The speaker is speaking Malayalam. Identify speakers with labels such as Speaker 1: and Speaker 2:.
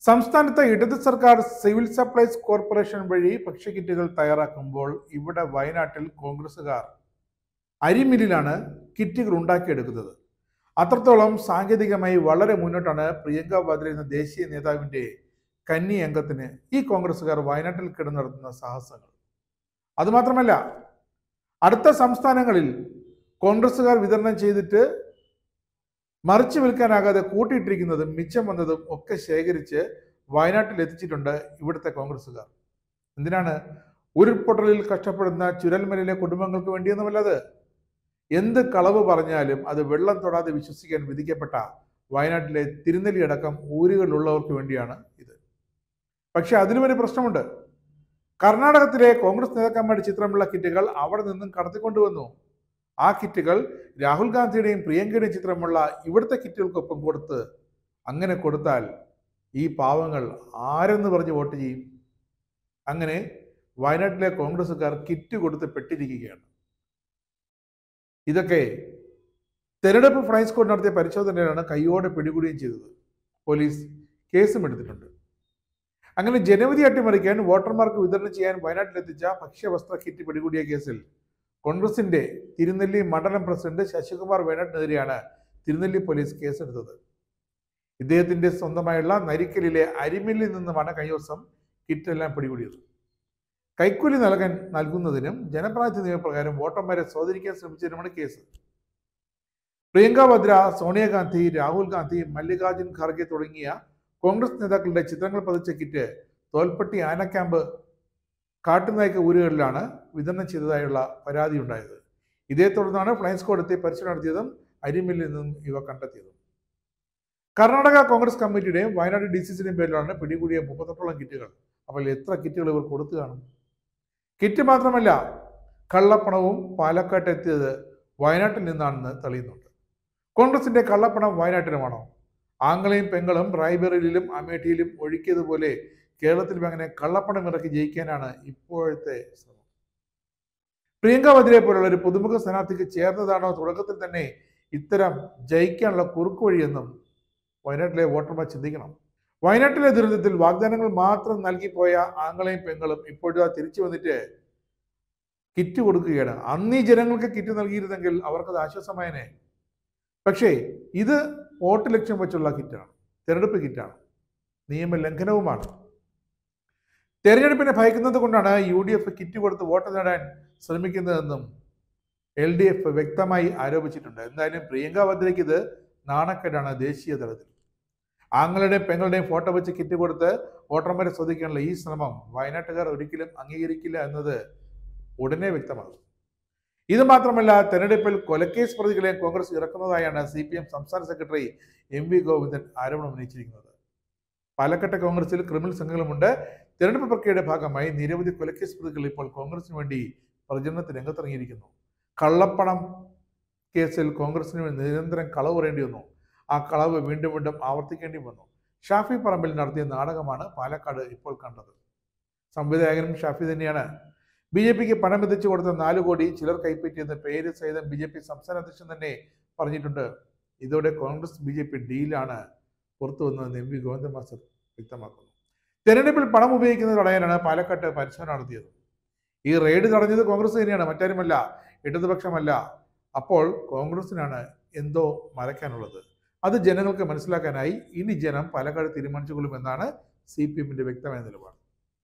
Speaker 1: സംസ്ഥാനത്തെ ഇടത് സർക്കാർ സിവിൽ സപ്ലൈസ് കോർപ്പറേഷൻ വഴി ഭക്ഷ്യക്കിറ്റുകൾ തയ്യാറാക്കുമ്പോൾ ഇവിടെ വയനാട്ടിൽ കോൺഗ്രസുകാർ അരിമില്ലിലാണ് കിറ്റുകൾ ഉണ്ടാക്കിയെടുക്കുന്നത് അത്രത്തോളം സാങ്കേതികമായി വളരെ മുന്നോട്ടാണ് പ്രിയങ്ക വാദ്ര എന്ന ദേശീയ നേതാവിന്റെ കന്നി അംഗത്തിന് ഈ കോൺഗ്രസുകാർ വയനാട്ടിൽ കിടന്നു നടത്തുന്ന സാഹസങ്ങൾ അതുമാത്രമല്ല അടുത്ത സംസ്ഥാനങ്ങളിൽ കോൺഗ്രസുകാർ വിതരണം ചെയ്തിട്ട് മറിച്ചു വിൽക്കാനാകാതെ കൂട്ടിയിട്ടിരിക്കുന്നതും മിച്ചം വന്നതും ഒക്കെ ശേഖരിച്ച് വയനാട്ടിൽ എത്തിച്ചിട്ടുണ്ട് ഇവിടുത്തെ കോൺഗ്രസുകാർ എന്തിനാണ് ഉരുൾപൊട്ടലിൽ കഷ്ടപ്പെടുന്ന ചുരൽമലയിലെ കുടുംബങ്ങൾക്ക് വേണ്ടിയൊന്നുമല്ലത് എന്ത് കളവ് പറഞ്ഞാലും അത് വെള്ളം തൊടാതെ വിശ്വസിക്കാൻ വിധിക്കപ്പെട്ട വയനാട്ടിലെ തിരുനെല്ലി അടക്കം ഊരുകളിലുള്ളവർക്ക് വേണ്ടിയാണ് ഇത് പക്ഷെ അതിലും ഒരു പ്രശ്നമുണ്ട് കർണാടകത്തിലെ കോൺഗ്രസ് നേതാക്കന്മാരുടെ ചിത്രമുള്ള കിറ്റുകൾ അവിടെ നിന്നും കടത്തിക്കൊണ്ടുവന്നു ആ കിറ്റുകൾ രാഹുൽ ഗാന്ധിയുടെയും പ്രിയങ്കയുടെയും ചിത്രമുള്ള ഇവിടുത്തെ കിറ്റുകൾക്കൊപ്പം കൊടുത്ത് അങ്ങനെ കൊടുത്താൽ ഈ പാവങ്ങൾ ആരെന്ന് പറഞ്ഞ് വോട്ട് ചെയ്യും അങ്ങനെ വയനാട്ടിലെ കോൺഗ്രസ്സുകാർ കിറ്റ് കൊടുത്ത് പെട്ടിരിക്കുകയാണ് ഇതൊക്കെ തെരഞ്ഞെടുപ്പ് ഫ്ലൈ സ്ക്വാഡ് നടത്തിയ പരിശോധനയിലാണ് കൈയോടെ പിടികൂടുകയും ചെയ്തത് പോലീസ് കേസും എടുത്തിട്ടുണ്ട് അങ്ങനെ ജനവിധി അട്ടിമറിക്കാൻ വോട്ടർമാർക്ക് വിതരണം ചെയ്യാൻ വയനാട്ടിലെത്തിച്ച ഭക്ഷ്യവസ്ത്ര കിറ്റ് പിടികൂടിയ കേസിൽ കോൺഗ്രസിന്റെ തിരുനെല്ലി മണ്ഡലം പ്രസിഡന്റ് ശശികുമാർ വേണട്ടിനെതിരെയാണ് തിരുനെല്ലി പോലീസ് കേസെടുത്തത് ഇദ്ദേഹത്തിന്റെ സ്വന്തമായുള്ള നരിക്കലിലെ അരിമില്ലിൽ നിന്നുമാണ് കഴിഞ്ഞ ദിവസം കിറ്റെല്ലാം പിടികൂടിയത് കൈക്കൂലി നൽകാൻ നൽകുന്നതിനും ജനപ്രാതിനിധ്യ നിയമപ്രകാരം വോട്ടർമാരെ സ്വാധീനിക്കാൻ ശ്രമിച്ചതിനുമാണ് കേസ് പ്രിയങ്ക വദ്ര സോണിയാഗാന്ധി രാഹുൽ ഗാന്ധി മല്ലികാർജുൻ ഖാർഗെ തുടങ്ങിയ കോൺഗ്രസ് നേതാക്കളുടെ ചിത്രങ്ങൾ പതിച്ച കിറ്റ് തോൽപ്പട്ടി ആന ക്യാമ്പ് കാട്ടുനായ്ക്ക ഊരുകളിലാണ് വിതരണം ചെയ്തതായുള്ള പരാതി ഉണ്ടായത് ഇതേ തുടർന്നാണ് ഫ്ലൈ സ്ക്വാഡ് എത്തി പരിശോധന നടത്തിയതും അരിമില്ലിൽ നിന്നും ഇവ കണ്ടെത്തിയതും കർണാടക കോൺഗ്രസ് കമ്മിറ്റിയുടെയും വയനാട് ഡി സി സിയുടെയും പേരിലാണ് പിടികൂടിയ മുപ്പത്തെട്ടോളം കിറ്റുകൾ അപ്പോൾ എത്ര കിറ്റുകൾ ഇവർ കൊടുത്തു കാണും കിറ്റ് മാത്രമല്ല കള്ളപ്പണവും പാലക്കാട്ട് എത്തിയത് വയനാട്ടിൽ നിന്നാണെന്ന് തെളിയുന്നുണ്ട് കോൺഗ്രസിന്റെ കള്ളപ്പണം വയനാട്ടിലുമാണോ ആംഗളയും പെങ്ങളും റായ്ബറയിലും അമേഠിയിലും ഒഴുക്കിയതുപോലെ കേരളത്തിലും അങ്ങനെ കള്ളപ്പണം ഇറക്കി ജയിക്കാനാണ് ഇപ്പോഴത്തെ ശ്രമം പ്രിയങ്ക വദ്രയെ പോലുള്ള ഒരു പുതുമുഖ സ്ഥാനാർത്ഥിക്ക് ചേർന്നതാണോ തുടക്കത്തിൽ തന്നെ ഇത്തരം ജയിക്കാനുള്ള കുറുക്ക് വഴിയെന്നും വയനാട്ടിലെ വോട്ടർമാർ ചിന്തിക്കണം വയനാട്ടിലെ ദുരന്തത്തിൽ വാഗ്ദാനങ്ങൾ മാത്രം നൽകിപ്പോയ ആംഗളയും പെങ്ങളും ഇപ്പോഴും തിരിച്ചു വന്നിട്ട് കിറ്റ് കൊടുക്കുകയാണ് അന്ന് ഈ ജനങ്ങൾക്ക് കിറ്റ് നൽകിയിരുന്നെങ്കിൽ അവർക്കത് ആശ്വാസമായനെ പക്ഷേ ഇത് വോട്ട് ലക്ഷ്യം വെച്ചുള്ള കിറ്റാണ് തെരഞ്ഞെടുപ്പ് കിറ്റാണ് നിയമലംഘനവുമാണ് തെരഞ്ഞെടുപ്പിനെ ഭയക്കുന്നത് കൊണ്ടാണ് യു ഡി എഫ് കിറ്റ് കൊടുത്ത് വോട്ട് നേടാൻ ശ്രമിക്കുന്നതെന്നും എൽ ഡി എഫ് വ്യക്തമായി ആരോപിച്ചിട്ടുണ്ട് എന്തായാലും പ്രിയങ്ക വദ്രയ്ക്ക് ഇത് നാണക്കേടാണ് ദേശീയ തലത്തിൽ ആങ്ങളുടെയും പെങ്ങളുടെയും ഫോട്ടോ വെച്ച് കിറ്റ് കൊടുത്ത് വോട്ടർമാരെ ശ്രദ്ധിക്കാനുള്ള ഈ ശ്രമം വയനാട്ടുകാർ ഒരിക്കലും അംഗീകരിക്കില്ല എന്നത് ഉടനെ വ്യക്തമാകും ഇത് മാത്രമല്ല തെരഞ്ഞെടുപ്പിൽ കൊലക്കേസ് പ്രതികളെ കോൺഗ്രസ് ഇറക്കുന്നതായാണ് സി പി എം സംസ്ഥാന സെക്രട്ടറി എം വി ഗോവിന്ദൻ ആരോപണം ഉന്നയിച്ചിരിക്കുന്നത് പാലക്കാട്ടെ കോൺഗ്രസിൽ ക്രിമിനൽ സംഘങ്ങളുമുണ്ട് തെരഞ്ഞെടുപ്പ് പ്രക്രിയയുടെ ഭാഗമായി നിരവധി കൊലക്കേസ് പ്രതികൾ ഇപ്പോൾ കോൺഗ്രസിന് വേണ്ടി പ്രചരണത്തിന് രംഗത്തിറങ്ങിയിരിക്കുന്നു കള്ളപ്പണം കേസിൽ കോൺഗ്രസിന് വേണ്ടി നിരന്തരം കളവ് പറയേണ്ടി വന്നു ആ കളവ് വീണ്ടും വീണ്ടും ആവർത്തിക്കേണ്ടി വന്നു ഷാഫി പറമ്പിൽ നടത്തിയ നാടകമാണ് പാലക്കാട് ഇപ്പോൾ കണ്ടത് സംവിധായകനും ഷാഫി തന്നെയാണ് ബി ജെ പിക്ക് പണം എത്തിച്ചു കൊടുത്ത നാല് കോടി ചിലർ കൈപ്പറ്റിയെന്ന് പേര് സഹിതം ബി ജെ പി സംസ്ഥാന അധ്യക്ഷൻ തന്നെ പറഞ്ഞിട്ടുണ്ട് ഇതോടെ കോൺഗ്രസ് ബി ജെ പി ഡീലാണ് പുറത്തു വന്നതെന്ന് എം വി ഗോവിന്ദ മാസ്റ്റർ വ്യക്തമാക്കുന്നു തെരഞ്ഞെടുപ്പിൽ പണം ഉപയോഗിക്കുന്നത് തടയാനാണ് പാലക്കാട്ട് പരിശോധന നടത്തിയത് ഈ റെയ്ഡ് തടഞ്ഞത് കോൺഗ്രസ് തന്നെയാണ് മറ്റാരുമല്ല ഇടതുപക്ഷമല്ല അപ്പോൾ കോൺഗ്രസിനാണ് എന്തോ മറയ്ക്കാനുള്ളത് അത് ജനങ്ങൾക്ക് മനസ്സിലാക്കാനായി ഇനി ജനം പാലക്കാട് തീരുമാനിച്ചുകൊള്ളുമെന്നാണ് സി പി എമ്മിന്റെ വ്യക്തമായ നിലപാട്